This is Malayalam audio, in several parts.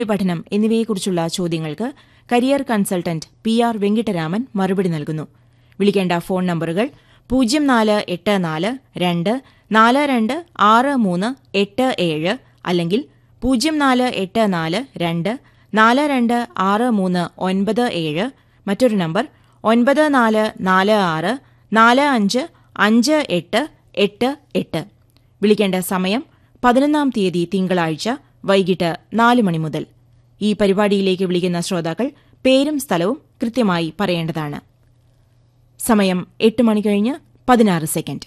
പഠനം എന്നിവയെക്കുറിച്ചുള്ള ചോദ്യങ്ങൾക്ക് career consultant P R Venkitaraman മറുപടി നൽകുന്നു വിളിക്കേണ്ട ഫോൺ നമ്പറുകൾ പൂജ്യം നാല് എട്ട് നാല് രണ്ട് നാല് രണ്ട് ആറ് മൂന്ന് എട്ട് ഏഴ് അല്ലെങ്കിൽ പൂജ്യം നാല് എട്ട് നാല് രണ്ട് നാല് രണ്ട് ആറ് മൂന്ന് ഒൻപത് ഏഴ് മറ്റൊരു നമ്പർ ഒൻപത് നാല് നാല് ആറ് നാല് അഞ്ച് അഞ്ച് എട്ട് എട്ട് എട്ട് വിളിക്കേണ്ട സമയം പതിനൊന്നാം തീയതി തിങ്കളാഴ്ച വൈകിട്ട് നാല് മണി മുതൽ ഈ പരിപാടിയിലേക്ക് വിളിക്കുന്ന ശ്രോതാക്കൾ പേരും സ്ഥലവും കൃത്യമായി പറയേണ്ടതാണ് സമയം എട്ട് മണി കഴിഞ്ഞ് പതിനാറ് സെക്കൻഡ്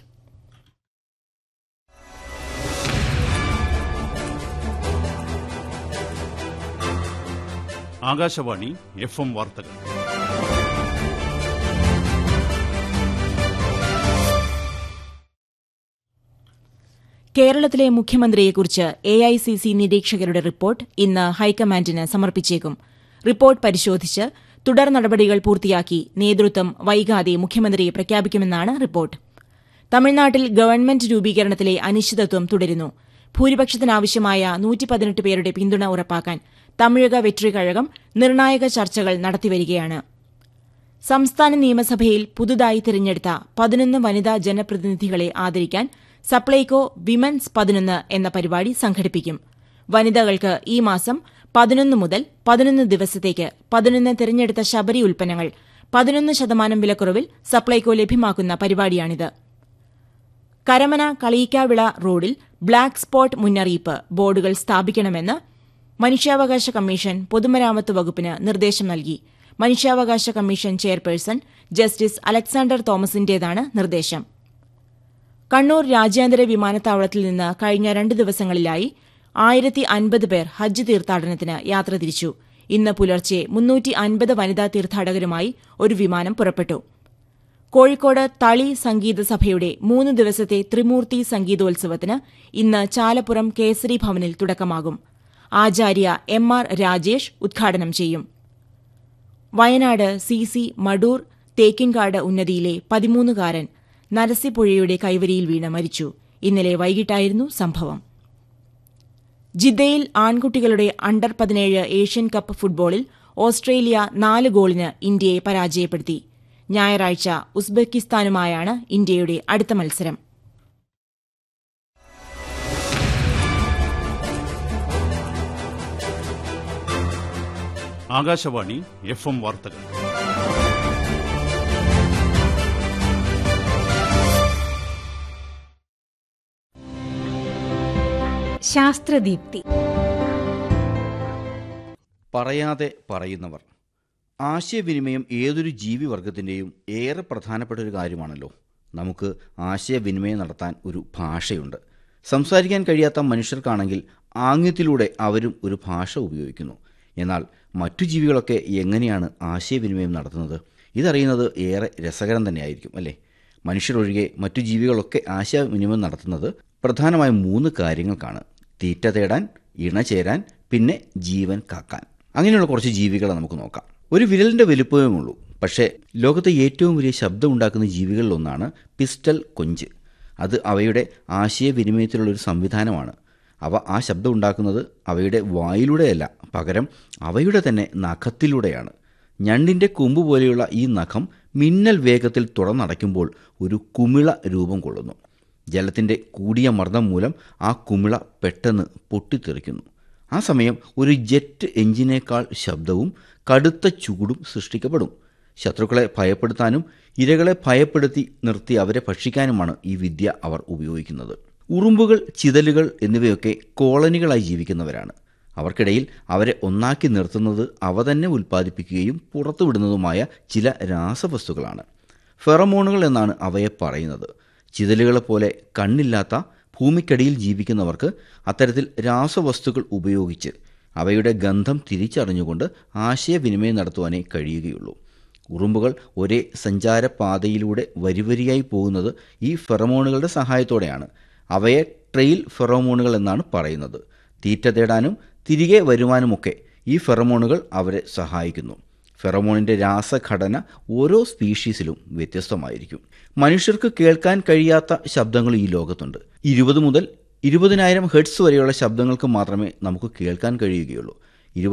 ആകാശവാണി എഫ് എം വാർത്തകൾ കേരളത്തിലെ മുഖ്യമന്ത്രിയെക്കുറിച്ച് എ ഐ സി സി നിരീക്ഷകരുടെ റിപ്പോർട്ട് ഇന്ന് ഹൈക്കമാൻഡിന് സമർപ്പിച്ചേക്കും റിപ്പോർട്ട് പരിശോധിച്ച് തുടർ നടപടികൾ പൂർത്തിയാക്കി നേതൃത്വം വൈകാതെ മുഖ്യമന്ത്രിയെ പ്രഖ്യാപിക്കുമെന്നാണ് റിപ്പോർട്ട് തമിഴ്നാട്ടിൽ ഗവൺമെന്റ് രൂപീകരണത്തിലെ അനിശ്ചിതത്വം തുടരുന്നു ഭൂരിപക്ഷത്തിനാവശ്യമായ നൂറ്റി പതിനെട്ട് പേരുടെ പിന്തുണ ഉറപ്പാക്കാൻ തമിഴക വെട്രി കഴകം നിർണായക ചർച്ചകൾ നടത്തിവരികയാണ് സംസ്ഥാന നിയമസഭയിൽ പുതുതായി തിരഞ്ഞെടുത്ത പതിനൊന്ന് വനിതാ ജനപ്രതിനിധികളെ ആദരിക്കാൻ സപ്ലൈകോ വിമൻസ് പതിനൊന്ന് എന്ന പരിപാടി സംഘടിപ്പിക്കും വനിതകൾക്ക് ഈ മാസം പതിനൊന്ന് മുതൽ പതിനൊന്ന് ദിവസത്തേക്ക് പതിനൊന്ന് തിരഞ്ഞെടുത്ത ശബരി ഉൽപ്പന്നങ്ങൾ പതിനൊന്ന് ശതമാനം വിലക്കുറവിൽ സപ്ലൈകോ ലഭ്യമാക്കുന്ന പരിപാടിയാണിത് കരമന കളീക്കാവിള റോഡിൽ ബ്ലാക്ക് സ്പോട്ട് മുന്നറിയിപ്പ് ബോർഡുകൾ സ്ഥാപിക്കണമെന്ന് മനുഷ്യാവകാശ കമ്മീഷൻ പൊതുമരാമത്ത് വകുപ്പിന് നിർദ്ദേശം നൽകി മനുഷ്യാവകാശ കമ്മീഷൻ ചെയർപേഴ്സൺ ജസ്റ്റിസ് അലക്സാണ്ടർ തോമസിന്റേതാണ് നിർദ്ദേശം കണ്ണൂർ രാജ്യാന്തര വിമാനത്താവളത്തിൽ നിന്ന് കഴിഞ്ഞ രണ്ട് ദിവസങ്ങളിലായി ആയിരത്തി അൻപത് പേർ ഹജ്ജ് തീർത്ഥാടനത്തിന് യാത്ര തിരിച്ചു ഇന്ന് പുലർച്ചെ മുന്നൂറ്റി അൻപത് വനിതാ തീർത്ഥാടകരുമായി ഒരു വിമാനം പുറപ്പെട്ടു കോഴിക്കോട് തളി സംഗീത സഭയുടെ മൂന്ന് ദിവസത്തെ ത്രിമൂർത്തി സംഗീതോത്സവത്തിന് ഇന്ന് ചാലപ്പുറം കേസരി ഭവനിൽ തുടക്കമാകും ആചാര്യ എം ആർ രാജേഷ് ഉദ്ഘാടനം ചെയ്യും വയനാട് സി സി മഡൂർ തേക്കിൻകാട് ഉന്നതിയിലെ പതിമൂന്നുകാരൻ നരസിപ്പുഴയുടെ കൈവരിയിൽ വീണ് മരിച്ചു ഇന്നലെ വൈകിട്ടായിരുന്നു സംഭവം ജിദ്ദയിൽ ആൺകുട്ടികളുടെ അണ്ടർ പതിനേഴ് ഏഷ്യൻ കപ്പ് ഫുട്ബോളിൽ ഓസ്ട്രേലിയ നാല് ഗോളിന് ഇന്ത്യയെ പരാജയപ്പെടുത്തി ഞായറാഴ്ച ഉസ്ബെക്കിസ്ഥാനുമായാണ് ഇന്ത്യയുടെ അടുത്ത മത്സരം ആകാശവാണി എഫ് എം വാർത്തകൾ ശാസ്ത്രദീപ്തി പറയാതെ പറയുന്നവർ ആശയവിനിമയം ഏതൊരു ജീവിവർഗത്തിൻ്റെയും ഏറെ പ്രധാനപ്പെട്ട ഒരു കാര്യമാണല്ലോ നമുക്ക് ആശയവിനിമയം നടത്താൻ ഒരു ഭാഷയുണ്ട് സംസാരിക്കാൻ കഴിയാത്ത മനുഷ്യർക്കാണെങ്കിൽ ആംഗ്യത്തിലൂടെ അവരും ഒരു ഭാഷ ഉപയോഗിക്കുന്നു എന്നാൽ മറ്റു ജീവികളൊക്കെ എങ്ങനെയാണ് ആശയവിനിമയം നടത്തുന്നത് ഇതറിയുന്നത് ഏറെ രസകരം തന്നെയായിരിക്കും അല്ലേ മനുഷ്യരൊഴികെ മറ്റു ജീവികളൊക്കെ ആശയവിനിമയം നടത്തുന്നത് പ്രധാനമായും മൂന്ന് കാര്യങ്ങൾക്കാണ് തീറ്റ തേടാൻ ഇണ ചേരാൻ പിന്നെ ജീവൻ കാക്കാൻ അങ്ങനെയുള്ള കുറച്ച് ജീവികളെ നമുക്ക് നോക്കാം ഒരു വിരലിൻ്റെ വലുപ്പമേ ഉള്ളൂ പക്ഷേ ലോകത്തെ ഏറ്റവും വലിയ ശബ്ദം ഉണ്ടാക്കുന്ന ജീവികളിലൊന്നാണ് പിസ്റ്റൽ കൊഞ്ച് അത് അവയുടെ ആശയവിനിമയത്തിലുള്ള ഒരു സംവിധാനമാണ് അവ ആ ശബ്ദം ഉണ്ടാക്കുന്നത് അവയുടെ വായിലൂടെയല്ല പകരം അവയുടെ തന്നെ നഖത്തിലൂടെയാണ് ഞണ്ടിൻ്റെ കൊമ്പ് പോലെയുള്ള ഈ നഖം മിന്നൽ വേഗത്തിൽ തുറന്നടയ്ക്കുമ്പോൾ ഒരു കുമിള രൂപം കൊള്ളുന്നു ജലത്തിൻ്റെ കൂടിയ മർദ്ദം മൂലം ആ കുമിള പെട്ടെന്ന് പൊട്ടിത്തെറിക്കുന്നു ആ സമയം ഒരു ജെറ്റ് എഞ്ചിനേക്കാൾ ശബ്ദവും കടുത്ത ചൂടും സൃഷ്ടിക്കപ്പെടും ശത്രുക്കളെ ഭയപ്പെടുത്താനും ഇരകളെ ഭയപ്പെടുത്തി നിർത്തി അവരെ ഭക്ഷിക്കാനുമാണ് ഈ വിദ്യ അവർ ഉപയോഗിക്കുന്നത് ഉറുമ്പുകൾ ചിതലുകൾ എന്നിവയൊക്കെ കോളനികളായി ജീവിക്കുന്നവരാണ് അവർക്കിടയിൽ അവരെ ഒന്നാക്കി നിർത്തുന്നത് അവ തന്നെ ഉൽപ്പാദിപ്പിക്കുകയും പുറത്തുവിടുന്നതുമായ ചില രാസവസ്തുക്കളാണ് ഫെറമോണുകൾ എന്നാണ് അവയെ പറയുന്നത് ചിതലുകളെ പോലെ കണ്ണില്ലാത്ത ഭൂമിക്കടിയിൽ ജീവിക്കുന്നവർക്ക് അത്തരത്തിൽ രാസവസ്തുക്കൾ ഉപയോഗിച്ച് അവയുടെ ഗന്ധം തിരിച്ചറിഞ്ഞുകൊണ്ട് ആശയവിനിമയം നടത്തുവാനേ കഴിയുകയുള്ളൂ ഉറുമ്പുകൾ ഒരേ സഞ്ചാരപാതയിലൂടെ വരിവരിയായി പോകുന്നത് ഈ ഫെറമോണുകളുടെ സഹായത്തോടെയാണ് അവയെ ട്രെയിൽ ഫെറോമോണുകൾ എന്നാണ് പറയുന്നത് തീറ്റ തേടാനും തിരികെ വരുവാനുമൊക്കെ ഈ ഫെറമോണുകൾ അവരെ സഹായിക്കുന്നു ഫെറമോണിൻ്റെ രാസഘടന ഓരോ സ്പീഷീസിലും വ്യത്യസ്തമായിരിക്കും മനുഷ്യർക്ക് കേൾക്കാൻ കഴിയാത്ത ശബ്ദങ്ങൾ ഈ ലോകത്തുണ്ട് ഇരുപത് മുതൽ ഇരുപതിനായിരം ഹെഡ്സ് വരെയുള്ള ശബ്ദങ്ങൾക്ക് മാത്രമേ നമുക്ക് കേൾക്കാൻ കഴിയുകയുള്ളൂ